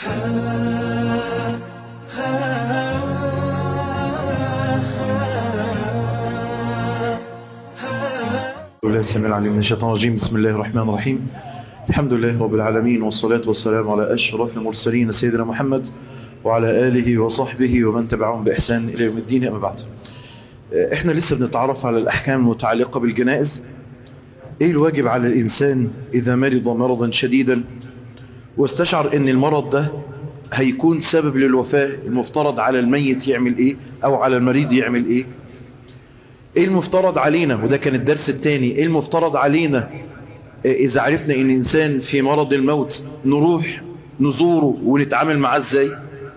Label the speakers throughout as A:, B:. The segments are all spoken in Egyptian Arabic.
A: الله السميع العليم من الشيطان الرجيم بسم الله الرحمن الرحيم الحمد لله رب العالمين والصلاة والسلام على أشرف المرسلين سيدنا محمد وعلى آله وصحبه ومن تبعهم بإحسان إلى يوم الدين أما بعد احنا لسه بنتعرف على الأحكام المتعلقة بالجنائز ايه الواجب على الإنسان إذا مرض مرضا شديدا واستشعر ان المرض ده هيكون سبب للوفاة المفترض على الميت يعمل ايه او على المريض يعمل ايه ايه المفترض علينا وده كان الدرس الثاني ايه المفترض علينا اذا عرفنا ان انسان في مرض الموت نروح نزوره ونتعامل معاه ازاي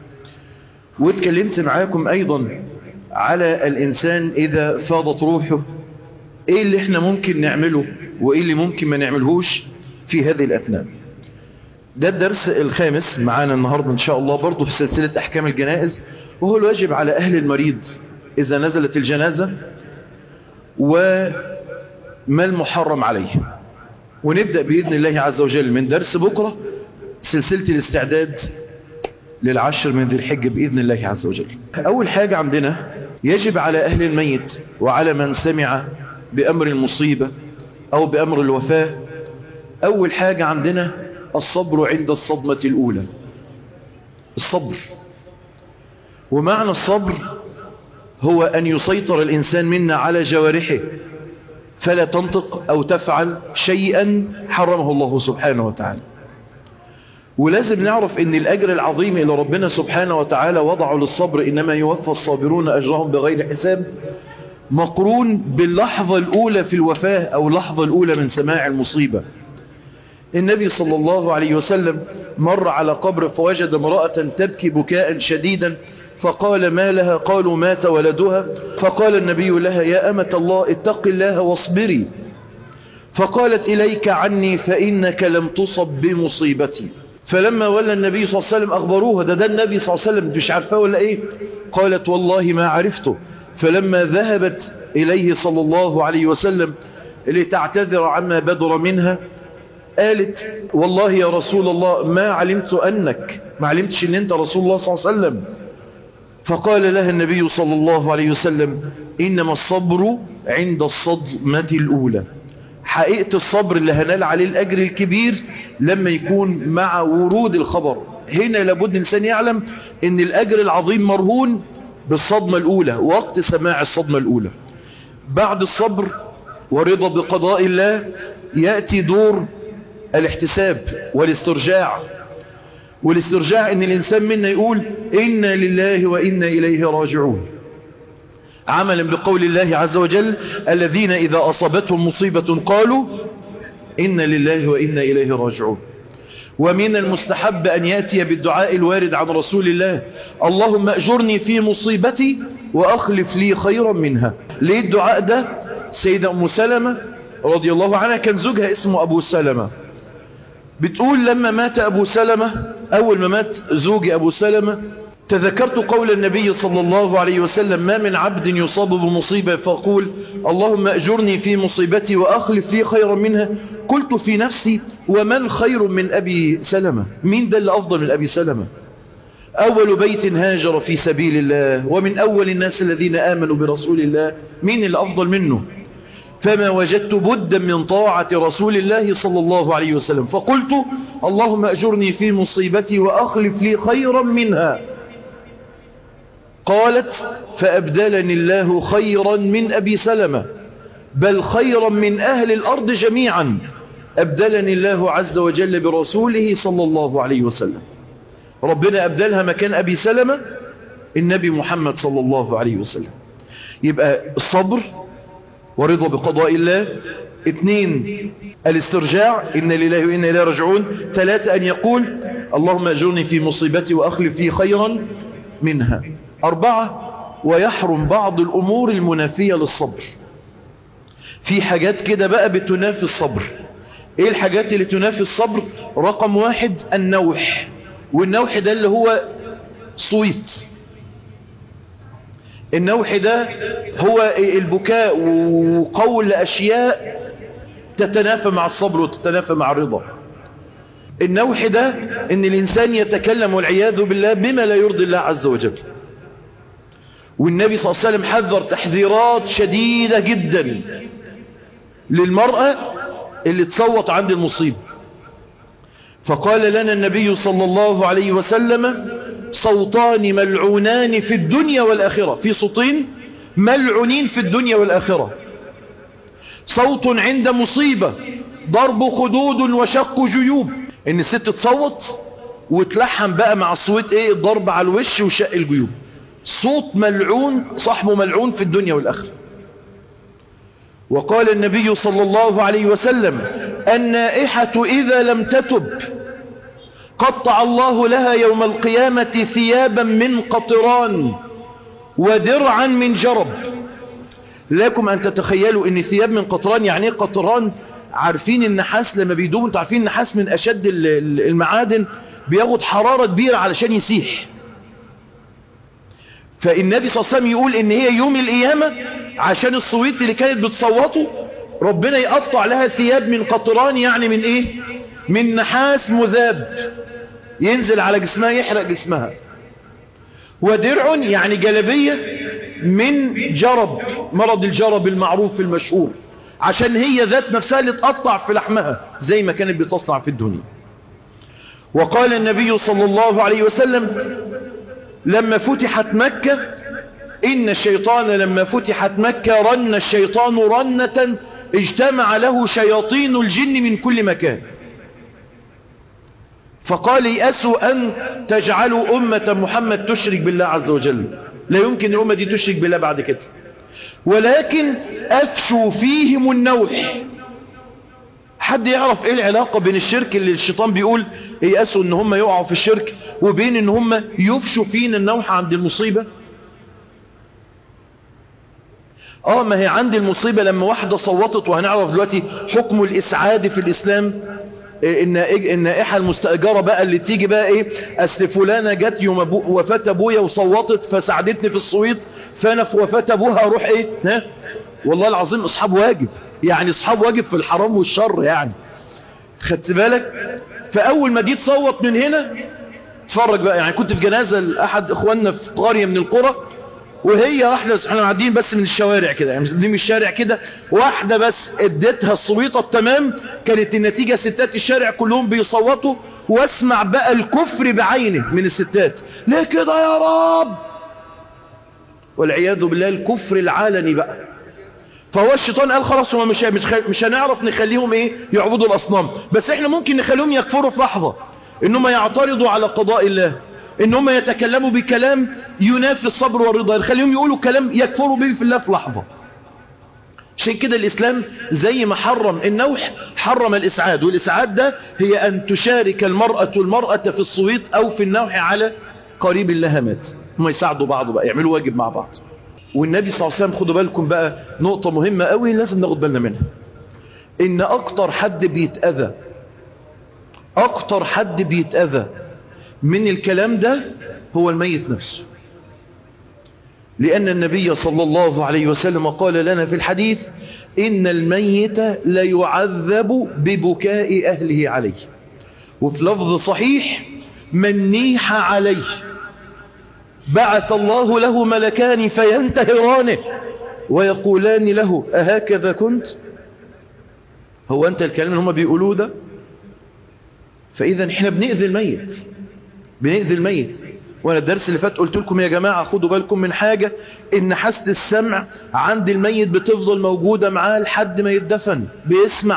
A: واتكلمت معاكم ايضا على الانسان اذا فاضت روحه ايه اللي احنا ممكن نعمله وايه اللي ممكن ما نعملهوش في هذه الاثناء ده الدرس الخامس معانا النهاردة ان شاء الله برضو في سلسلة احكام الجنائز وهو الواجب على اهل المريض اذا نزلت الجنازة وما المحرم عليه ونبدأ بإذن الله عز وجل من درس بكرة سلسلة الاستعداد للعشر من ذي الحج بإذن الله عز وجل أول حاجة عندنا يجب على أهل الميت وعلى من سمع بأمر المصيبة أو بأمر الوفاة أول حاجة عندنا الصبر عند الصدمة الأولى الصبر ومعنى الصبر هو أن يسيطر الإنسان منا على جوارحه فلا تنطق أو تفعل شيئا حرمه الله سبحانه وتعالى ولازم نعرف ان الأجر العظيم اللي ربنا سبحانه وتعالى وضعه للصبر إنما يوفى الصابرون أجرهم بغير حساب مقرون باللحظة الأولى في الوفاة أو اللحظة الأولى من سماع المصيبة النبي صلى الله عليه وسلم مر على قبر فوجد امرأة تبكي بكاء شديدا فقال ما لها قالوا مات ولدها فقال النبي لها يا أمة الله اتق الله واصبري فقالت إليك عني فإنك لم تصب بمصيبتي فلما ولى النبي صلى الله عليه وسلم أخبروها ده ده النبي صلى الله عليه وسلم مش عارفاه ولا إيه قالت والله ما عرفته فلما ذهبت إليه صلى الله عليه وسلم لتعتذر عما بدر منها قالت والله يا رسول الله ما علمت أنك ما علمتش أن أنت رسول الله صلى الله عليه وسلم فقال لها النبي صلى الله عليه وسلم إنما الصبر عند الصدمة الأولى حقيقة الصبر اللي هنال عليه الأجر الكبير لما يكون مع ورود الخبر هنا لابد الإنسان يعلم أن الأجر العظيم مرهون بالصدمة الأولى وقت سماع الصدمة الأولى بعد الصبر ورضا بقضاء الله يأتي دور الاحتساب والاسترجاع والاسترجاع ان الانسان منا يقول انا لله وانا اليه راجعون عملا بقول الله عز وجل الذين اذا اصابتهم مصيبة قالوا انا لله وانا اليه راجعون ومن المستحب ان ياتي بالدعاء الوارد عن رسول الله اللهم اجرني في مصيبتي واخلف لي خيرا منها ليه الدعاء ده سيدة ام سلمة رضي الله عنها كان زوجها اسمه ابو سلمة بتقول لما مات أبو سلمة أول ما مات زوجي أبو سلمة تذكرت قول النبي صلى الله عليه وسلم ما من عبد يصاب بمصيبة فأقول اللهم أجرني في مصيبتي وأخلف لي خيرا منها قلت في نفسي ومن خير من أبي سلمة مين ده اللي أفضل من أبي سلمة أول بيت هاجر في سبيل الله ومن أول الناس الذين آمنوا برسول الله مين اللي أفضل منه فما وجدت بدا من طاعة رسول الله صلى الله عليه وسلم فقلت اللهم أجرني في مصيبتي وأخلف لي خيرا منها قالت فأبدلني الله خيرا من أبي سلمة بل خيرا من أهل الأرض جميعا أبدلني الله عز وجل برسوله صلى الله عليه وسلم ربنا أبدلها مكان أبي سلمة النبي محمد صلى الله عليه وسلم يبقى الصبر ورضا بقضاء الله اثنين الاسترجاع إن لله وإنا إليه راجعون ثلاثة أن يقول اللهم أجرني في مصيبتي وأخلف لي خيرا منها أربعة ويحرم بعض الأمور المنافية للصبر في حاجات كده بقى بتنافي الصبر ايه الحاجات اللي تنافي الصبر رقم واحد النوح والنوح ده اللي هو صويت النوح ده هو البكاء وقول أشياء تتنافى مع الصبر وتتنافى مع الرضا النوح ده ان الانسان يتكلم والعياذ بالله بما لا يرضي الله عز وجل والنبي صلى الله عليه وسلم حذر تحذيرات شديدة جدا للمرأة اللي تصوت عند المصيبة فقال لنا النبي صلى الله عليه وسلم صوتان ملعونان في الدنيا والآخرة في صوتين ملعونين في الدنيا والآخرة صوت عند مصيبة ضرب خدود وشق جيوب ان الست تصوت وتلحم بقى مع الصوت ايه الضرب على الوش وشق الجيوب صوت ملعون صاحبه ملعون في الدنيا والآخرة وقال النبي صلى الله عليه وسلم النائحة إذا لم تتب قطع الله لها يوم القيامة ثيابا من قطران ودرعا من جرب لكم أن تتخيلوا أن ثياب من قطران يعني قطران عارفين النحاس لما بيدوم انتوا عارفين النحاس من أشد المعادن بياخد حرارة كبيرة علشان يسيح فالنبي صلى الله عليه وسلم يقول ان هي يوم القيامة عشان الصويت اللي كانت بتصوته ربنا يقطع لها ثياب من قطران يعني من ايه من نحاس مذاب ينزل على جسمها يحرق جسمها ودرع يعني جلبية من جرب مرض الجرب المعروف المشهور عشان هي ذات نفسها اللي تقطع في لحمها زي ما كانت بتصنع في الدنيا وقال النبي صلى الله عليه وسلم لما فتحت مكة إن الشيطان لما فتحت مكة رن الشيطان رنة اجتمع له شياطين الجن من كل مكان فقال يأسوا أن تجعلوا أمة محمد تشرك بالله عز وجل لا يمكن الأمة دي تشرك بالله بعد كده ولكن أفشوا فيهم النوح حد يعرف ايه العلاقة بين الشرك اللي الشيطان بيقول يأسوا ان هم يقعوا في الشرك وبين ان هم يفشوا فينا النوح عند المصيبة اه ما هي عند المصيبة لما واحدة صوتت وهنعرف دلوقتي حكم الاسعاد في الاسلام النائحة المستأجرة بقى اللي تيجي بقى ايه اصل فلانة جت يوم أبو وفاة ابويا وصوتت فساعدتني في الصويت فانا في وفاة ابوها اروح ايه ها والله العظيم اصحاب واجب يعني اصحاب واجب في الحرام والشر يعني خدت بالك فاول ما دي تصوت من هنا اتفرج بقى يعني كنت في جنازة لاحد اخواننا في قرية من القرى وهي واحدة احنا قاعدين بس من الشوارع كده يعني دي من الشارع كده واحدة بس اديتها الصويطة التمام كانت النتيجة ستات الشارع كلهم بيصوتوا واسمع بقى الكفر بعينه من الستات ليه كده يا رب والعياذ بالله الكفر العالني بقى فهو الشيطان قال خلاص هو مش مش هنعرف نخليهم ايه يعبدوا الاصنام بس احنا ممكن نخليهم يكفروا في لحظة انهم يعترضوا على قضاء الله انهم يتكلموا بكلام ينافي الصبر والرضا نخليهم يقولوا كلام يكفروا به في الله في لحظة عشان كده الإسلام زي ما حرم النوح حرم الإسعاد والإسعاد ده هي أن تشارك المرأة المرأة في الصويت أو في النوح على قريب لها مات هم يساعدوا بعض بقى يعملوا واجب مع بعض والنبي صلى الله عليه وسلم خدوا بالكم بقى نقطة مهمة قوي لازم ناخد بالنا منها إن أكتر حد بيتأذى أكتر حد بيتأذى من الكلام ده هو الميت نفسه لأن النبي صلى الله عليه وسلم قال لنا في الحديث إن الميت ليعذب ببكاء أهله عليه وفي لفظ صحيح من نيح عليه بعث الله له ملكان فينتهرانه ويقولان له أهكذا كنت هو أنت الكلام اللي هم بيقولوه ده فإذا احنا بنأذي الميت بنأذي الميت وانا الدرس اللي فات قلت لكم يا جماعة خدوا بالكم من حاجة ان حاسة السمع عند الميت بتفضل موجودة معاه لحد ما يدفن بيسمع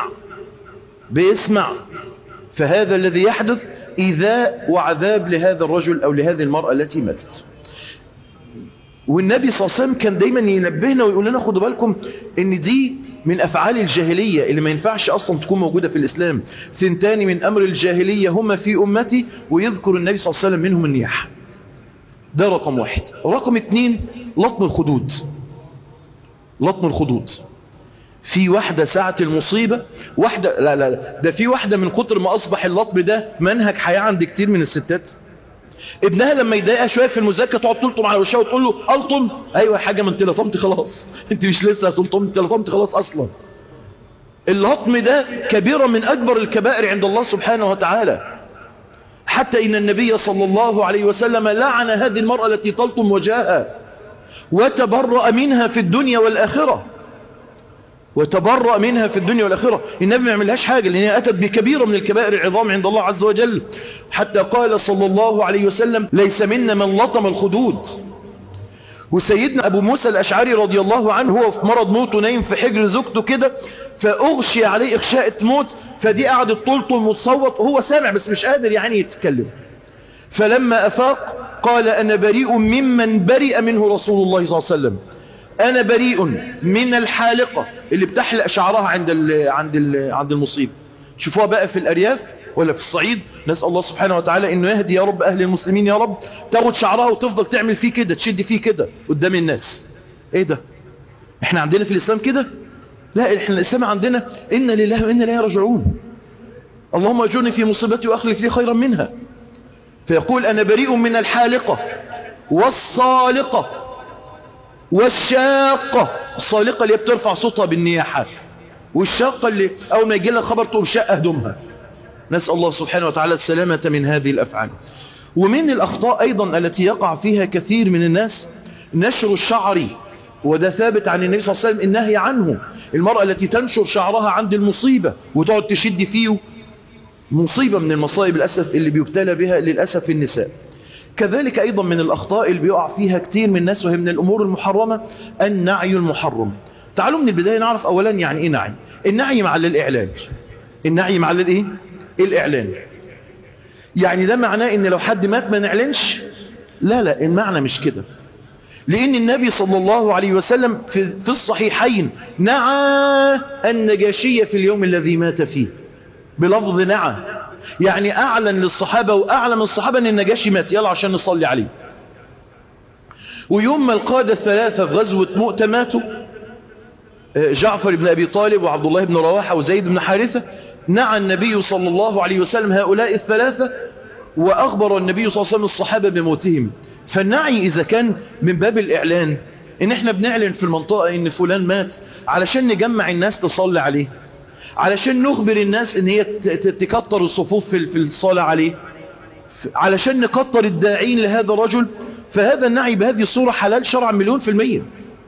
A: بيسمع فهذا الذي يحدث إذاء وعذاب لهذا الرجل أو لهذه المرأة التي ماتت والنبي صلى الله عليه وسلم كان دايما ينبهنا ويقول لنا خدوا بالكم ان دي من افعال الجاهلية اللي ما ينفعش اصلا تكون موجودة في الاسلام ثنتان من امر الجاهلية هما في امتي ويذكر النبي صلى الله عليه وسلم منهم النياحة ده رقم واحد رقم اتنين لطم الخدود لطم الخدود في واحدة ساعة المصيبة واحدة لا لا لا ده في واحدة من كتر ما اصبح اللطم ده منهج حياة عند كتير من الستات ابنها لما يضايقها شويه في المذاكره تقعد تلطم على وشها وتقول له الطم ايوه حاجه ما انت لطمت خلاص انت مش لسه هتلطم انت لطمت خلاص اصلا اللطم ده كبيرة من أكبر الكبائر عند الله سبحانه وتعالى حتى إن النبي صلى الله عليه وسلم لعن هذه المرأة التي تلطم وجهها وتبرأ منها في الدنيا والآخرة وتبرأ منها في الدنيا والآخرة النبي ما يعملهاش حاجة لأنها أتت بكبيرة من الكبائر العظام عند الله عز وجل حتى قال صلى الله عليه وسلم ليس منا من لطم الخدود وسيدنا أبو موسى الأشعري رضي الله عنه هو في مرض موته نايم في حجر زوجته كده فأغشي عليه إغشاءة موت فدي قعدت تلطم وتصوت وهو سامع بس مش قادر يعني يتكلم فلما أفاق قال أنا بريء ممن برئ منه رسول الله صلى الله عليه وسلم أنا بريء من الحالقة اللي بتحلق شعرها عند ال عند ال عند المصيبة شوفوها بقى في الأرياف ولا في الصعيد نسأل الله سبحانه وتعالى انه يهدي يا رب اهل المسلمين يا رب تاخد شعرها وتفضل تعمل فيه كده تشد فيه كده قدام الناس ايه ده احنا عندنا في الاسلام كده لا احنا الاسلام عندنا ان لله وان اليه راجعون اللهم اجرني في مصيبتي واخلف لي خيرا منها فيقول انا بريء من الحالقة والصالقة والشاقة الصالقة اللي بترفع صوتها بالنياحة والشاقة اللي اول ما يجي لها خبر تقوم شقة هدومها نسأل الله سبحانه وتعالى السلامة من هذه الأفعال ومن الأخطاء أيضا التي يقع فيها كثير من الناس نشر الشعر وده ثابت عن النبي صلى الله عليه وسلم النهي عنه المرأة التي تنشر شعرها عند المصيبة وتقعد تشد فيه مصيبة من المصائب الأسف اللي بيبتلى بها للأسف النساء كذلك أيضا من الأخطاء اللي بيقع فيها كتير من الناس وهي من الأمور المحرمة النعي المحرم تعالوا من البداية نعرف أولا يعني إيه نعي النعي مع الإعلان النعي مع الإيه الإعلان يعني ده معناه ان لو حد مات ما نعلنش لا لا المعنى مش كده لان النبي صلى الله عليه وسلم في, في الصحيحين نعى النجاشية في اليوم الذي مات فيه بلفظ نعى يعني اعلن للصحابة واعلم الصحابة ان النجاشي مات يلا عشان نصلي عليه ويوم ما القادة الثلاثة في غزوة مؤتة ماتوا جعفر بن ابي طالب وعبد الله بن رواحة وزيد بن حارثة نعى النبي صلى الله عليه وسلم هؤلاء الثلاثة وأخبر النبي صلى الله عليه وسلم الصحابة بموتهم فالنعي إذا كان من باب الإعلان إن إحنا بنعلن في المنطقة إن فلان مات علشان نجمع الناس تصلي عليه علشان نخبر الناس إن هي تكتر الصفوف في الصلاة عليه علشان نكتر الداعين لهذا الرجل فهذا النعي بهذه الصورة حلال شرعا مليون في المية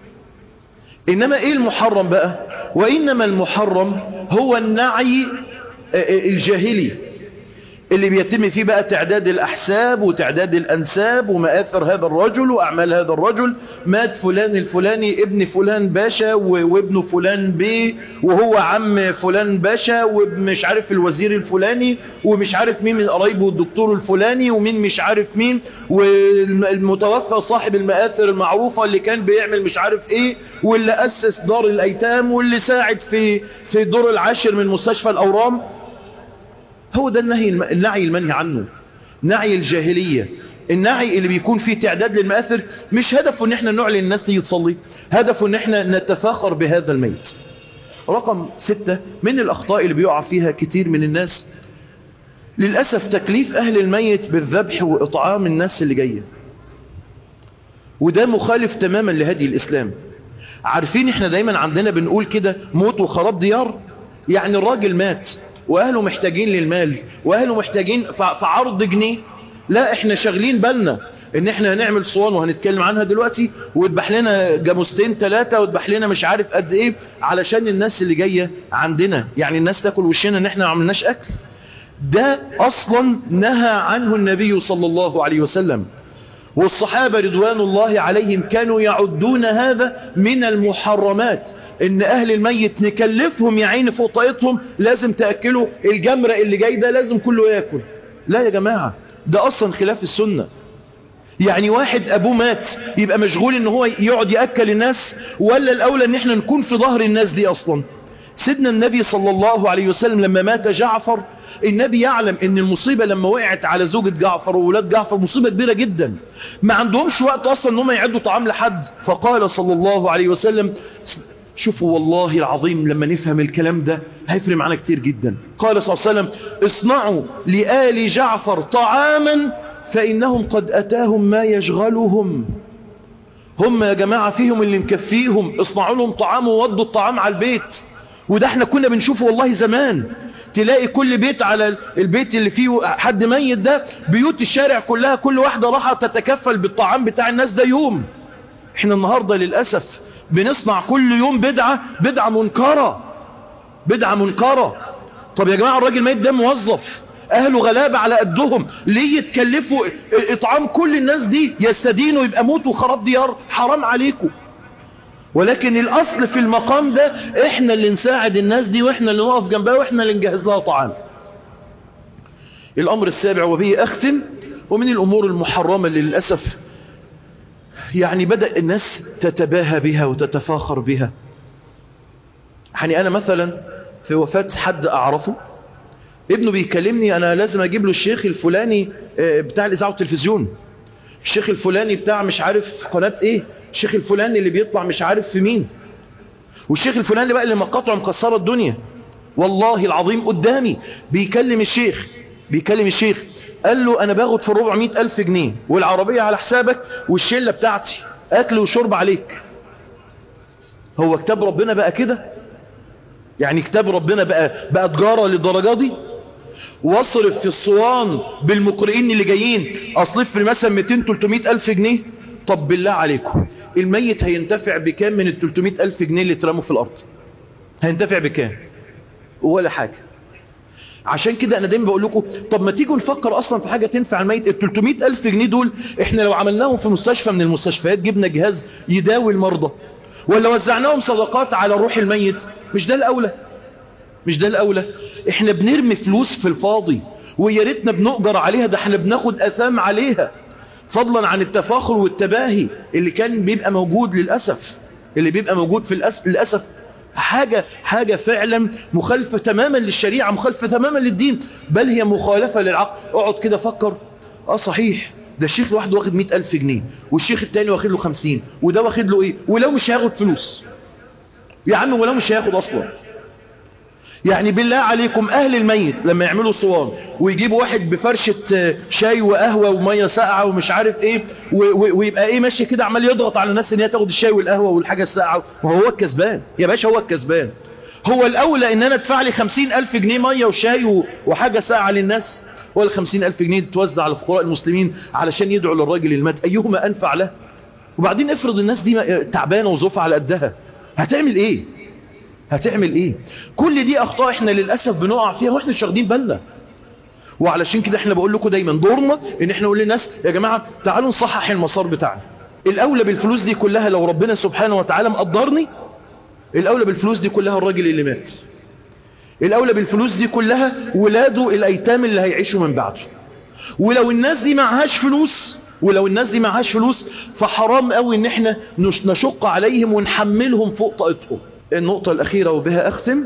A: إنما إيه المحرم بقى وإنما المحرم هو النعي الجاهلي اللي بيتم فيه بقى تعداد الأحساب وتعداد الأنساب ومآثر هذا الرجل وأعمال هذا الرجل مات فلان الفلاني ابن فلان باشا وابن فلان بي وهو عم فلان باشا ومش عارف الوزير الفلاني ومش عارف مين من قرايبه الدكتور الفلاني ومين مش عارف مين والمتوفى صاحب المآثر المعروفة اللي كان بيعمل مش عارف ايه واللي أسس دار الأيتام واللي ساعد في في دور العاشر من مستشفى الأورام هو ده النهي النعي المنهي عنه نعي الجاهلية النعي اللي بيكون فيه تعداد للمآثر مش هدفه ان احنا نعلن الناس تيجي تصلي هدفه ان احنا نتفاخر بهذا الميت رقم ستة من الأخطاء اللي بيقع فيها كتير من الناس للأسف تكليف أهل الميت بالذبح وإطعام الناس اللي جاية وده مخالف تماما لهدي الإسلام عارفين احنا دايما عندنا بنقول كده موت وخراب ديار يعني الراجل مات واهله محتاجين للمال واهله محتاجين في عرض جنيه لا احنا شغلين بالنا ان احنا هنعمل صوان وهنتكلم عنها دلوقتي ويذبح لنا جاموستين ثلاثة ويذبح لنا مش عارف قد ايه علشان الناس اللي جاية عندنا يعني الناس تاكل وشنا ان احنا ما عملناش اكل ده اصلا نهى عنه النبي صلى الله عليه وسلم والصحابة رضوان الله عليهم كانوا يعدون هذا من المحرمات ان اهل الميت نكلفهم يا عيني فوق طاقتهم لازم تأكلوا الجمرة اللي جاي ده لازم كله ياكل لا يا جماعة ده اصلا خلاف السنة يعني واحد ابوه مات يبقى مشغول ان هو يقعد يأكل الناس ولا الاولى ان احنا نكون في ظهر الناس دي اصلا سيدنا النبي صلى الله عليه وسلم لما مات جعفر النبي يعلم ان المصيبة لما وقعت على زوجة جعفر وولاد جعفر مصيبة كبيرة جدا ما عندهمش وقت اصلا ان هم يعدوا طعام لحد فقال صلى الله عليه وسلم شوفوا والله العظيم لما نفهم الكلام ده هيفرق معنا كتير جدا قال صلى الله عليه وسلم اصنعوا لآل جعفر طعاما فإنهم قد أتاهم ما يشغلهم هم يا جماعة فيهم اللي مكفيهم اصنعوا لهم طعام وودوا الطعام على البيت وده احنا كنا بنشوفه والله زمان تلاقي كل بيت على البيت اللي فيه حد ميت ده بيوت الشارع كلها كل واحدة راحة تتكفل بالطعام بتاع الناس ده يوم احنا النهاردة للأسف بنصنع كل يوم بدعة بدعة منكرة بدعة منكرة طب يا جماعة الراجل ميت ده موظف اهله غلابة على قدهم ليه يتكلفوا اطعام كل الناس دي يستدينوا يبقى موت وخراب ديار حرام عليكم ولكن الاصل في المقام ده احنا اللي نساعد الناس دي واحنا اللي نقف جنبها واحنا اللي نجهز لها طعام الامر السابع وبه اختم ومن الامور المحرمة اللي للأسف يعني بدأ الناس تتباهى بها وتتفاخر بها يعني انا مثلا في وفاة حد اعرفه ابنه بيكلمني انا لازم اجيب له الشيخ الفلاني بتاع الاذاعه والتلفزيون الشيخ الفلاني بتاع مش عارف قناة ايه الشيخ الفلاني اللي بيطلع مش عارف في مين والشيخ الفلاني بقى اللي مقاطعه مكسره الدنيا والله العظيم قدامي بيكلم الشيخ بيكلم الشيخ قال له انا باخد في الربع مئة الف جنيه والعربية على حسابك والشلة بتاعتي اكل وشرب عليك هو كتاب ربنا بقى كده يعني كتاب ربنا بقى بقى تجارة للدرجة دي واصرف في الصوان بالمقرئين اللي جايين اصرف في مثلا 200 300 الف جنيه طب بالله عليكم الميت هينتفع بكام من ال 300 الف جنيه اللي اترموا في الارض هينتفع بكام ولا حاجة عشان كده انا دايما بقول لكم طب ما تيجوا نفكر اصلا في حاجة تنفع الميت ال 300 الف جنيه دول احنا لو عملناهم في مستشفى من المستشفيات جبنا جهاز يداوي المرضى ولا وزعناهم صدقات على روح الميت مش ده الاولى مش ده الاولى احنا بنرمي فلوس في الفاضي ويا ريتنا بنؤجر عليها ده احنا بناخد اثام عليها فضلا عن التفاخر والتباهي اللي كان بيبقى موجود للأسف اللي بيبقى موجود في الأس... للأسف حاجة حاجة فعلا مخالفة تماما للشريعة مخالفة تماما للدين بل هي مخالفة للعقل اقعد كده فكر اه صحيح ده الشيخ لوحده واخد مئة ألف جنيه والشيخ التاني واخد له خمسين وده واخد له ايه ولو مش هياخد فلوس يا عم ولو مش هياخد اصلا يعني بالله عليكم اهل الميت لما يعملوا صوان ويجيبوا واحد بفرشة شاي وقهوة ومية ساقعة ومش عارف ايه ويبقى ايه ماشي كده عمال يضغط على الناس ان هي تاخد الشاي والقهوة والحاجة الساقعة وهو الكسبان يا باشا هو الكسبان هو الاولى ان انا ادفع لي خمسين الف جنيه مية وشاي وحاجة ساقعة للناس ولا خمسين الف جنيه توزع على فقراء المسلمين علشان يدعوا للراجل المات ايهما انفع له وبعدين افرض الناس دي تعبانة وظروفها على قدها هتعمل ايه هتعمل ايه كل دي اخطاء احنا للأسف بنقع فيها واحنا مش واخدين بالنا وعلشان كده احنا بقول لكم دايما دورنا ان احنا نقول للناس يا جماعة تعالوا نصحح المسار بتاعنا الاولى بالفلوس دي كلها لو ربنا سبحانه وتعالى مقدرني الاولى بالفلوس دي كلها الراجل اللي مات الاولى بالفلوس دي كلها ولاده الايتام اللي هيعيشوا من بعده ولو الناس دي معهاش فلوس ولو الناس دي معهاش فلوس فحرام قوي ان احنا نشق عليهم ونحملهم فوق طاقتهم النقطة الأخيرة وبها أختم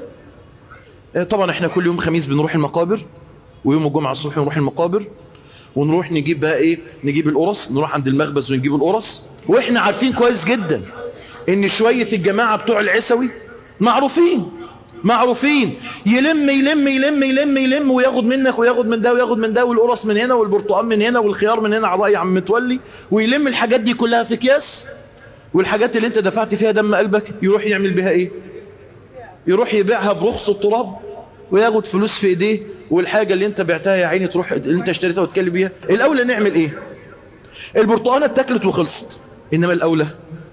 A: طبعا احنا كل يوم خميس بنروح المقابر ويوم الجمعة الصبح نروح المقابر ونروح نجيب بقى ايه نجيب القرص نروح عند المخبز ونجيب القرص واحنا عارفين كويس جدا ان شوية الجماعة بتوع العسوي معروفين معروفين يلم يلم يلم يلم يلم وياخد منك وياخد من ده وياخد من ده والقرص من هنا والبرتقال من هنا والخيار من هنا على رأي عم متولي ويلم الحاجات دي كلها في اكياس والحاجات اللي انت دفعت فيها دم قلبك يروح يعمل بها ايه يروح يبيعها برخص التراب وياخد فلوس في ايديه والحاجة اللي انت بعتها يا عيني تروح اللي انت اشتريتها وتكلم بيها الاولى نعمل ايه البرتقانة اتاكلت وخلصت انما الاولى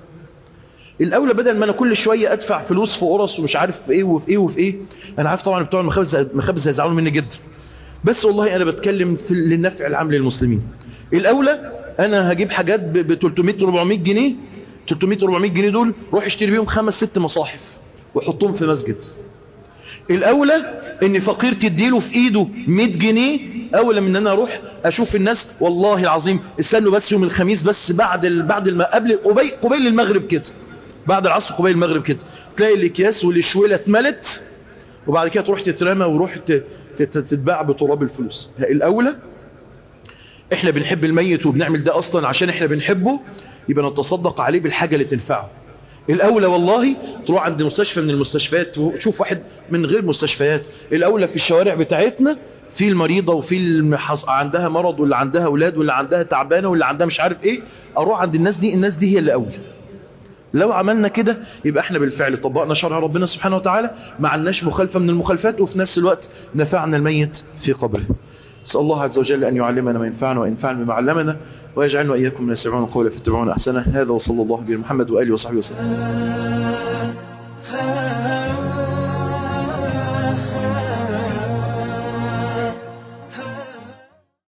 A: الاولى بدل ما انا كل شوية ادفع فلوس في قرص ومش عارف في ايه وفي ايه وفي ايه انا عارف طبعا بتوع المخابز المخابز هيزعلوا مني جدا بس والله انا بتكلم في للنفع العام للمسلمين الاولى انا هجيب حاجات ب 300 400 جنيه 300 400 جنيه دول روح اشتري بيهم خمس ست مصاحف وحطهم في مسجد الاولى ان فقير تديله في ايده 100 جنيه اولى من ان انا اروح اشوف الناس والله العظيم استنوا بس يوم الخميس بس بعد ال... بعد الم... قبل قبيل قبيل المغرب كده بعد العصر قبيل المغرب كده تلاقي الاكياس والشويله اتملت وبعد كده تروح تترمى وروح ت... تتباع بتراب الفلوس الاولى احنا بنحب الميت وبنعمل ده اصلا عشان احنا بنحبه يبقى نتصدق عليه بالحاجة اللي تنفعه الأولى والله تروح عند مستشفى من المستشفيات وشوف واحد من غير مستشفيات الأولى في الشوارع بتاعتنا في المريضة وفي المحص... عندها مرض واللي عندها أولاد واللي عندها تعبانة واللي عندها مش عارف إيه أروح عند الناس دي الناس دي هي اللي أولى لو عملنا كده يبقى احنا بالفعل طبقنا شرع ربنا سبحانه وتعالى ما عندناش مخالفة من المخالفات وفي نفس الوقت نفعنا الميت في قبره نسأل الله عز وجل أن يعلمنا ما ينفعنا وينفعنا بما علمنا ويجعلنا وإياكم من يسمعون القول فاتبعون أحسنه هذا وصلى الله بمحمد وآله وصحبه وسلم